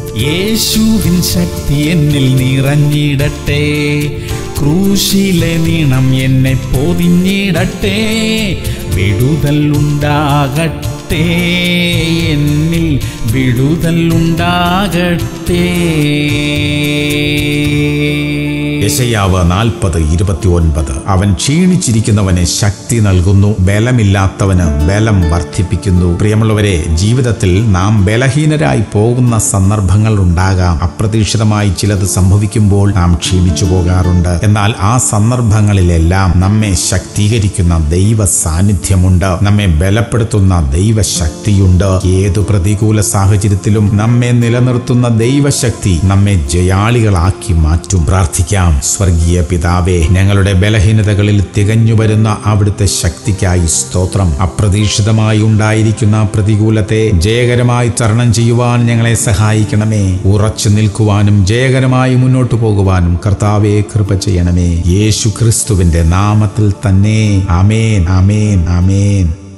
യേശുവിൻ ശക്തി എന്നിൽ നിറഞ്ഞിടട്ടെ ക്രൂശിലെ നീണം എന്നെ പൊതിഞ്ഞിടട്ടെ വിടുതൽ ഉണ്ടാകട്ടെ എന്നിൽ വിടുതൽ ഉണ്ടാകട്ടെ യശയാവ് നാൽപ്പത് ഇരുപത്തി ഒൻപത് അവൻ ക്ഷീണിച്ചിരിക്കുന്നവന് ശക്തി നൽകുന്നു ബലമില്ലാത്തവന് ബലം വർദ്ധിപ്പിക്കുന്നു പ്രിയമുള്ളവരെ ജീവിതത്തിൽ നാം ബലഹീനരായി പോകുന്ന സന്ദർഭങ്ങൾ ഉണ്ടാകാം അപ്രതീക്ഷിതമായി ചിലത് സംഭവിക്കുമ്പോൾ നാം ക്ഷീണിച്ചു പോകാറുണ്ട് എന്നാൽ ആ സന്ദർഭങ്ങളിലെല്ലാം നമ്മെ ശക്തീകരിക്കുന്ന ദൈവ സാന്നിധ്യമുണ്ട് നമ്മെ ബലപ്പെടുത്തുന്ന ദൈവശക്തിയുണ്ട് ഏതു പ്രതികൂല സാഹചര്യത്തിലും നമ്മെ നിലനിർത്തുന്ന ദൈവശക്തി നമ്മെ ജയാളികളാക്കി മാറ്റും പ്രാർത്ഥിക്കാം സ്വർഗീയ പിതാവേ ഞങ്ങളുടെ ബലഹീനതകളിൽ തികഞ്ഞു വരുന്ന അവിടുത്തെ ശക്തിക്കായി സ്തോത്രം അപ്രതീക്ഷിതമായി ഉണ്ടായിരിക്കുന്ന പ്രതികൂലത്തെ ജയകരമായി തരണം ചെയ്യുവാൻ ഞങ്ങളെ സഹായിക്കണമേ ഉറച്ചു നിൽക്കുവാനും ജയകരമായി മുന്നോട്ടു പോകുവാനും കർത്താവെ കൃപ ചെയ്യണമേ യേശു ക്രിസ്തുവിന്റെ നാമത്തിൽ തന്നെ അമേൻ അമേൻ അമേൻ